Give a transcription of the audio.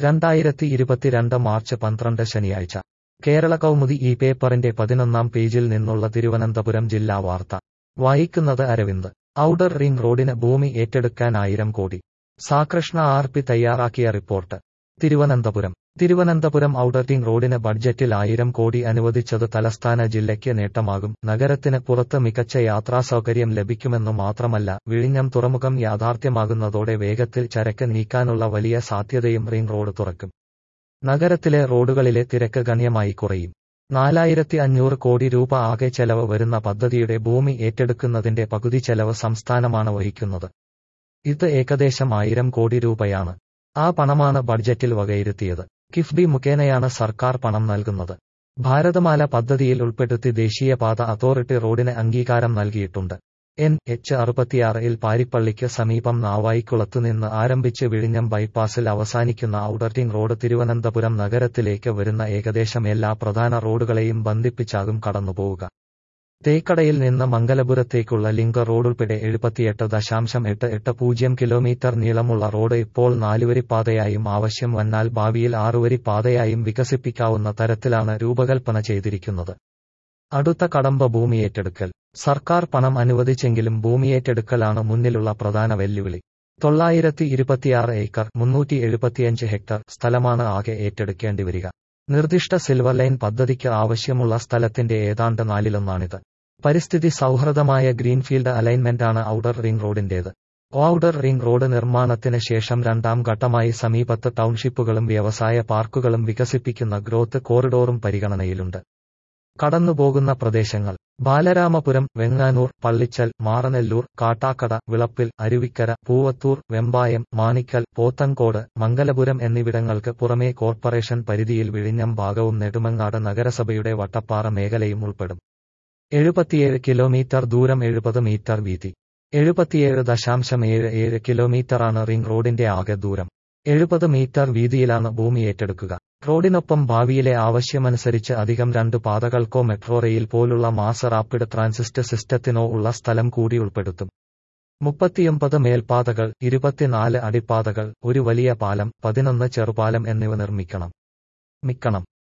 രണ്ടായിരത്തി ഇരുപത്തിരണ്ട് മാർച്ച് പന്ത്രണ്ട് ശനിയാഴ്ച കേരള കൗമുദി ഈ പേപ്പറിന്റെ പതിനൊന്നാം പേജിൽ നിന്നുള്ള തിരുവനന്തപുരം ജില്ലാ വാർത്ത വായിക്കുന്നത് അരവിന്ദ് ഔട്ടർ റിംഗ് റോഡിന് ഭൂമി ഏറ്റെടുക്കാൻ ആയിരം കോടി സാകൃഷ്ണ ആർ പി തയ്യാറാക്കിയ report Thiruvananthapuram Thiruvananthapuram outer ring റോഡിന് ബഡ്ജറ്റിൽ ആയിരം കോടി അനുവദിച്ചത് തലസ്ഥാന ജില്ലയ്ക്ക് നേട്ടമാകും നഗരത്തിന് പുറത്ത് മികച്ച യാത്രാസൗകര്യം ലഭിക്കുമെന്നു മാത്രമല്ല വിഴിഞ്ഞം തുറമുഖം യാഥാർത്ഥ്യമാകുന്നതോടെ വേഗത്തിൽ ചരക്ക് നീക്കാനുള്ള വലിയ സാധ്യതയും റിംഗ് റോഡ് തുറക്കും നഗരത്തിലെ റോഡുകളിലെ തിരക്ക് ഗണ്യമായി കുറയും നാലായിരത്തി അഞ്ഞൂറ് കോടി രൂപ ആകെ ചെലവ് വരുന്ന പദ്ധതിയുടെ ഭൂമി ഏറ്റെടുക്കുന്നതിന്റെ പകുതി ചെലവ് സംസ്ഥാനമാണ് വഹിക്കുന്നത് ഇത് ഏകദേശം ആയിരം കോടി രൂപയാണ് ആ പണമാണ് ബഡ്ജറ്റിൽ വകയിരുത്തിയത് കിഫ്ബി മുഖേനയാണ് സർക്കാർ പണം നൽകുന്നത് ഭാരതമാല പദ്ധതിയിൽ ഉൾപ്പെടുത്തി ദേശീയപാത അതോറിറ്റി റോഡിന് അംഗീകാരം നൽകിയിട്ടുണ്ട് എൻ എച്ച് അറുപത്തിയാറിൽ പാരിപ്പള്ളിക്ക് സമീപം നാവായിക്കുളത്തുനിന്ന് ആരംഭിച്ച് വിഴിഞ്ഞം ബൈപ്പാസിൽ അവസാനിക്കുന്ന ഔട്ടർ റിംഗ് റോഡ് തിരുവനന്തപുരം നഗരത്തിലേക്ക് വരുന്ന ഏകദേശം എല്ലാ പ്രധാന റോഡുകളെയും ബന്ധിപ്പിച്ചാകും കടന്നുപോവുക തേക്കടയിൽ നിന്ന് മംഗലപുരത്തേക്കുള്ള ലിങ്ക് റോഡുൾപ്പെടെ എഴുപത്തിയെട്ട് ദശാംശം എട്ട് എട്ട് പൂജ്യം കിലോമീറ്റർ നീളമുള്ള റോഡ് ഇപ്പോൾ നാലുവരിപ്പാതയായും ആവശ്യം വന്നാൽ ഭാവിയിൽ ആറുവരിപ്പാതയായും വികസിപ്പിക്കാവുന്ന തരത്തിലാണ് രൂപകൽപ്പന ചെയ്തിരിക്കുന്നത് അടുത്ത കടമ്പ ഭൂമിയേറ്റെടുക്കൽ സർക്കാർ പണം അനുവദിച്ചെങ്കിലും ഭൂമിയേറ്റെടുക്കലാണ് മുന്നിലുള്ള പ്രധാന വെല്ലുവിളി തൊള്ളായിരത്തി ഇരുപത്തിയാറ് ഏക്കർ മുന്നൂറ്റി എഴുപത്തിയഞ്ച് ഹെക്ടർ സ്ഥലമാണ് ആകെ ഏറ്റെടുക്കേണ്ടി വരിക നിർദ്ദിഷ്ട സിൽവർ ലൈൻ പദ്ധതിക്ക് ആവശ്യമുള്ള സ്ഥലത്തിന്റെ ഏതാണ്ട് നാലിലൊന്നാണിത് പരിസ്ഥിതി സൗഹൃദമായ ഗ്രീൻഫീൽഡ് അലൈൻമെന്റാണ് ഔട്ടർ റിംഗ് റോഡിന്റേത് ഔട്ടർ റിംഗ് റോഡ് നിർമ്മാണത്തിന് ശേഷം രണ്ടാം ഘട്ടമായി സമീപത്ത് ടൗൺഷിപ്പുകളും വ്യവസായ പാർക്കുകളും വികസിപ്പിക്കുന്ന ഗ്രോത്ത് കോറിഡോറും പരിഗണനയിലുണ്ട് കടന്നുപോകുന്ന പ്രദേശങ്ങൾ ബാലരാമപുരം വെങ്ങാനൂർ പള്ളിച്ചൽ മാറനെല്ലൂർ കാട്ടാക്കട വിളപ്പിൽ അരുവിക്കര പൂവത്തൂർ വെമ്പായം മാണിക്കൽ പോത്തൻകോട് മംഗലപുരം എന്നിവിടങ്ങൾക്ക് പുറമേ കോർപ്പറേഷൻ പരിധിയിൽ വിഴിഞ്ഞം ഭാഗവും നെടുമങ്ങാട് നഗരസഭയുടെ വട്ടപ്പാറ മേഖലയും ഉൾപ്പെടും എഴുപത്തിയേഴ് കിലോമീറ്റർ ദൂരം എഴുപത് മീറ്റർ വീതി എഴുപത്തിയേഴ് ദശാംശം ഏഴ് ഏഴ് കിലോമീറ്ററാണ് റിംഗ് റോഡിന്റെ ആകെ ദൂരം എഴുപത് മീറ്റർ വീതിയിലാണ് ഭൂമി ഏറ്റെടുക്കുക റോഡിനൊപ്പം ഭാവിയിലെ ആവശ്യമനുസരിച്ച് അധികം രണ്ട് പാതകൾക്കോ മെട്രോ റെയിൽ പോലുള്ള മാസ് റാപ്പിഡ് ട്രാൻസിസ്റ്റ് സിസ്റ്റത്തിനോ ഉള്ള സ്ഥലം കൂടി ഉൾപ്പെടുത്തും മുപ്പത്തിയൊമ്പത് മേൽപ്പാതകൾ ഇരുപത്തിനാല് അടിപ്പാതകൾ ഒരു വലിയ പാലം പതിനൊന്ന് ചെറുപാലം എന്നിവ നിർമ്മിക്കണം മിക്കണം